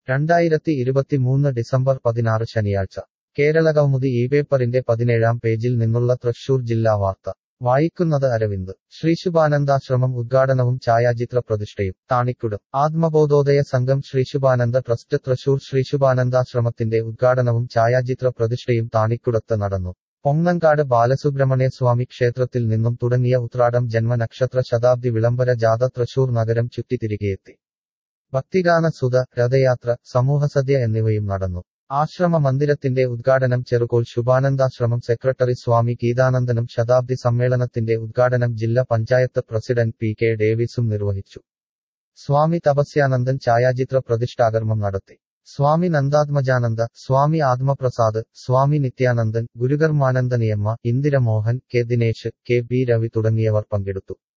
രണ്ടായിരത്തി ഇരുപത്തിമൂന്ന് ഡിസംബർ പതിനാറ് ശനിയാഴ്ച കേരളകൗമുദി ഈ പേപ്പറിന്റെ പതിനേഴാം പേജിൽ നിന്നുള്ള തൃശൂർ ജില്ലാ വാർത്ത വായിക്കുന്നത് അരവിന്ദ് ശ്രീശുഭാനന്ദാശ്രമം ഉദ്ഘാടനവും ഛായാചിത്ര പ്രതിഷ്ഠയും താണിക്കുടം ആത്മബോധോദയ സംഘം ശ്രീശുഭാനന്ദ ട്രസ്റ്റ് തൃശൂർ ശ്രീശുഭാനന്ദാശ്രമത്തിന്റെ ഉദ്ഘാടനവും ഛായാചിത്ര പ്രതിഷ്ഠയും താണിക്കുടത്ത് നടന്നു പൊങ്ങങ്കാട് ബാലസുബ്രഹ്മണ്യ സ്വാമി ക്ഷേത്രത്തിൽ നിന്നും തുടങ്ങിയ ഉത്രാടം ജന്മനക്ഷത്ര ശതാബ്ദി വിളംബര ജാഥ തൃശൂർ നഗരം ചുറ്റി തിരികെയെത്തി ഭക്തിഗാന സുധ രഥയാത്ര സമൂഹസദ്യ എന്നിവയും നടന്നു ആശ്രമ മന്ദിരത്തിന്റെ ഉദ്ഘാടനം ചെറുകോൽ ശുഭാനന്ദാശ്രമം സെക്രട്ടറി സ്വാമി ഗീതാനന്ദനും ശതാബ്ദി സമ്മേളനത്തിന്റെ ഉദ്ഘാടനം ജില്ലാ പഞ്ചായത്ത് പ്രസിഡന്റ് പി കെ ഡേവിസും നിർവഹിച്ചു സ്വാമി തപസ്യാനന്ദൻ ഛായാചിത്ര പ്രതിഷ്ഠാകർമ്മം നടത്തി Swami Nandatmajananda Swami Atmaprasad Swami Nityanandan Gurukarmanandaniyamma Indira Mohan K Dinesh K B Ravi തുടങ്ങിയവർ പങ്കെടുത്തു